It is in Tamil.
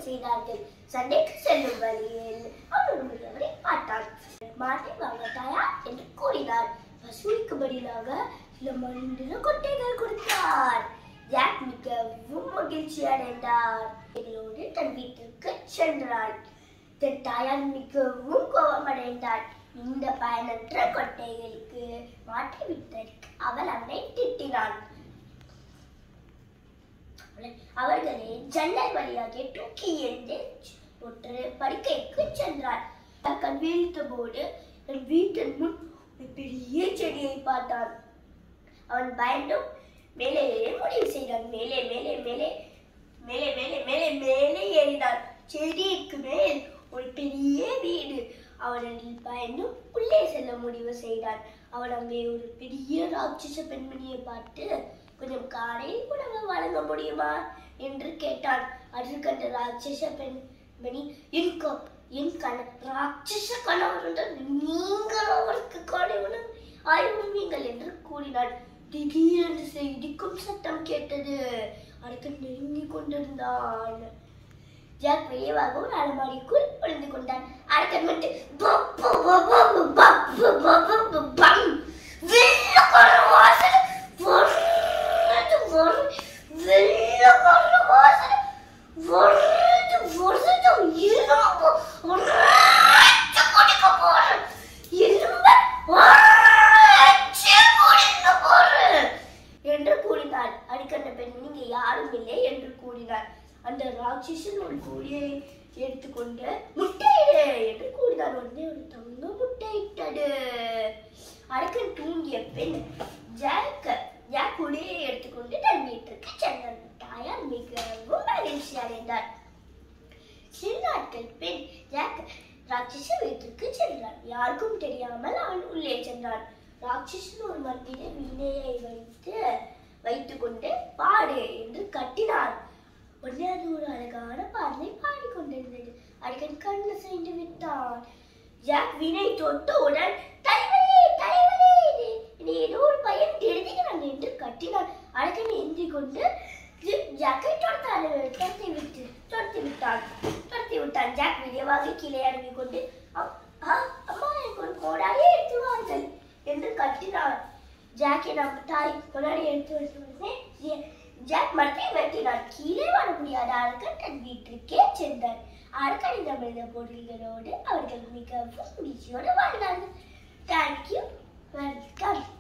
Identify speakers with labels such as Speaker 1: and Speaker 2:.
Speaker 1: செய்தார்கள் சண்டைக்கு செல்லும் வழியில் அவன் ஒரு முதியவரை பார்த்தான் மாட்டை வாங்கட்டாயா என்று கூறினார் பசுவுக்கு பதிலாக சில மருந்தின கொட்டைகள் கொடுத்தார் ஜாக் மிகவும் மகிழ்ச்சி அடைந்தார் இதோடு தன் வீட்டிற்கு சென்றான் தன் தாயார் மிகவும் கோபமடைந்தாள் இந்த பயனற்ற கொட்டைகளுக்கு மாற்றி விட்டதற்கு அவள் அவனை திட்டினாள் அவர்களை ஜன்னல் வழியாக தூக்கி எறிந்து ஒரு படுக்கைக்கு சென்றார் கண் வீழ்த்த போது தன் வீட்டின் முன் ஒரு பெரிய செடியை பார்த்தான் அவன் பயந்தும் மேலே ஏற முடிவு செய்தான் மேலே மேலே மேலே மேலே மேலே மேலே மேலே ஏறினான் செடிக்கு மேல் ஒரு பெரிய வீடு அவனில் பயந்தும் உள்ளே செல்ல முடிவு செய்தான் அவன் அங்கே ஒரு பெரிய ராட்சச பெண்மணியை பார்த்து கொஞ்சம் காலை உணவு வழங்க முடியுமா என்று கேட்டான் அதற்கு அந்த ராட்சச பெண்மணி என் க- என் கண ராட்சச கணவருடன் நீங்கள் அவருக்கு காலை உணவு ஆய்வுங்கள் என்று கூறினாள் திடீரென்று இடிக்கும் சத்தம் கேட்டது அடுத்து நெருங்கி கொண்டிருந்தான் ஜாக் விரைவாக ஒரு அலமாரிக்குள் ஒளிந்து கொண்டான் அடுத்த மட்டும் பப்பு பப்பு பப்பு பப்பு பம் வெள்ளக்கார வாசனை வருது வரு வெள்ளக்கார வாசனை வருது வருது இரும்பு உரைச்சு குடிக்க போறேன் இரும்ப உரைச்சு குடிக்க போறேன் என்று கூறினார் அடிக்கண்ட பெண் நீங்க யாரும் இல்லை என்று கூறினார் அந்த ராட்சசன் ஒரு கோழியை எடுத்துக்கொண்டு முட்டையிடு என்று கூறினார் உடனே ஒரு தங்க முட்டையிட்டது அடக்கன் தூங்கிய பெண் ஜாக் ஜாக் குழியை எடுத்துக்கொண்டு தன் வீட்டிற்கு சென்றார் தாயார் மிகவும் மகிழ்ச்சி அடைந்தார் சில நாட்கள் பின் ஜாக் ராட்சச வீட்டிற்கு சென்றான் யாருக்கும் தெரியாமல் அவன் உள்ளே சென்றான் ராட்சசன் ஒரு மத்தியில வீணையை வைத்து வைத்துக்கொண்டு பாடு என்று கட்டினான் உடனே அது ஒரு அழகான பாடலை பாடிக்கொண்டிருந்தது அடிக்கன் கண்ணு செய்து விட்டான் ஜாக் வீணை தொட்டவுடன் தலைவரே தலைவரே நீ- நீ ஏதோ ஒரு பையன் எழுதுகிறான் என்று கட்டினான் அழகன் ஏந்தி கொண்டு ஜ- ஜாக்கை தொடுத்தான் துரத்தி விட்டு துரத்தி விட்டான் துரத்தி விட்டான் ஜாக் விரைவாக கீழே இறங்கி கொண்டு "அம்- ஆ, அம்மா எனக்கு ஒரு கோடாரி எடுத்து வாருங்கள் என்று கத்தினான் ஜாக்கை நம் தாய் கொண்டாடி எடுத்து வருவதே ஜாக் மரத்தை வெட்டினான் கீழே வர முடியாத ஆட்கள் தன் வீட்டிற்கே சென்றார் ஆட்களின் அமைந்த பொருள்களோடு அவர்கள் மிகவும் மகிழ்ச்சியோடு வாழ்ந்தார்கள் தேங்க்யூ வெல்கம்